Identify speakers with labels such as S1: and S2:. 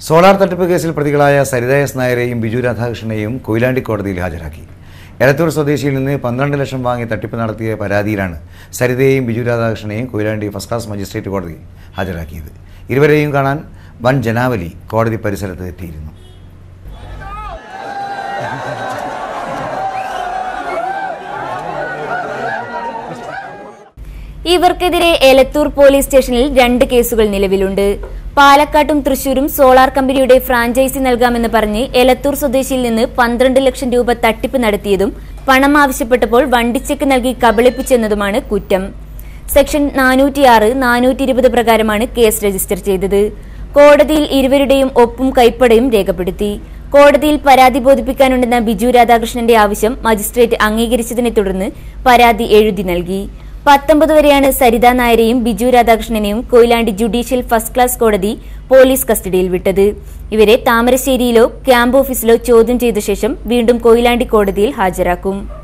S1: solar തട്ടിപ്പ് കേസിൽ പ്രതികളായ സരിത എസ് നായരെയും ബിജു രാധാകൃഷ്ണനെയും കൊയിലാണ്ടി കോടതിയിൽ ഹാജരാക്കി എലത്തൂർ സ്വദേശിയിൽ നിന്ന് പന്ത്രണ്ട് ലക്ഷം വാങ്ങി തട്ടിപ്പ് നടത്തിയ പരാതിയിലാണ് സരിതയെയും ബിജു രാധാകൃഷ്ണനെയും കൊയിലാണ്ടി ഫസ്റ്റ് ക്ലാസ് മജിസ്ട്രേറ്റ് കോടതിയിൽ ഹാജരാക്കിയത് ഇരുവരെയും കാണാൻ വൻ ജനാവലി കോടതി പരിസരത്ത് എത്തിയിരുന്നു
S2: ഇവർക്കെതിരെ എലത്തൂർ പോലീസ് സ്റ്റേഷനിൽ രണ്ട് കേസുകൾ നിലവിലുണ്ട് പാലക്കാട്ടും തൃശൂരും സോളാർ കമ്പനിയുടെ ഫ്രാഞ്ചൈസി നൽകാമെന്ന് പറഞ്ഞ് എലത്തൂർ സ്വദേശിയിൽ നിന്ന് പന്ത്രണ്ട് ലക്ഷം രൂപ തട്ടിപ്പ് നടത്തിയതും പണം ആവശ്യപ്പെട്ടപ്പോൾ വണ്ടിച്ചെക്ക് നൽകി കബളിപ്പിച്ചെന്നതുമാണ് കുറ്റം സെക്ഷൻ നാനൂറ്റിയാറ് നാനൂറ്റി ഇരുപത് പ്രകാരമാണ് കേസ് രജിസ്റ്റർ ചെയ്തത് കോടതിയിൽ ഇരുവരുടെയും ഒപ്പും കൈപ്പടയും രേഖപ്പെടുത്തി കോടതിയിൽ പരാതി ബോധിപ്പിക്കാനുണ്ടെന്ന ബിജു രാധാകൃഷ്ണന്റെ ആവശ്യം മജിസ്ട്രേറ്റ് അംഗീകരിച്ചതിനെ തുടർന്ന് പരാതി എഴുതി നൽകി പത്തൊമ്പത് വരെയാണ് സരിത നായരെയും ബിജു രാധാകൃഷ്ണനെയും കൊയിലാണ്ടി ജുഡീഷ്യൽ ഫസ്റ്റ് ക്ലാസ് കോടതി പോലീസ് കസ്റ്റഡിയിൽ വിട്ടത് ഇവരെ താമരശ്ശേരിയിലോ ക്യാമ്പ് ഓഫീസിലോ ചോദ്യം ചെയ്ത ശേഷം വീണ്ടും കൊയിലാണ്ടി കോടതിയിൽ ഹാജരാക്കും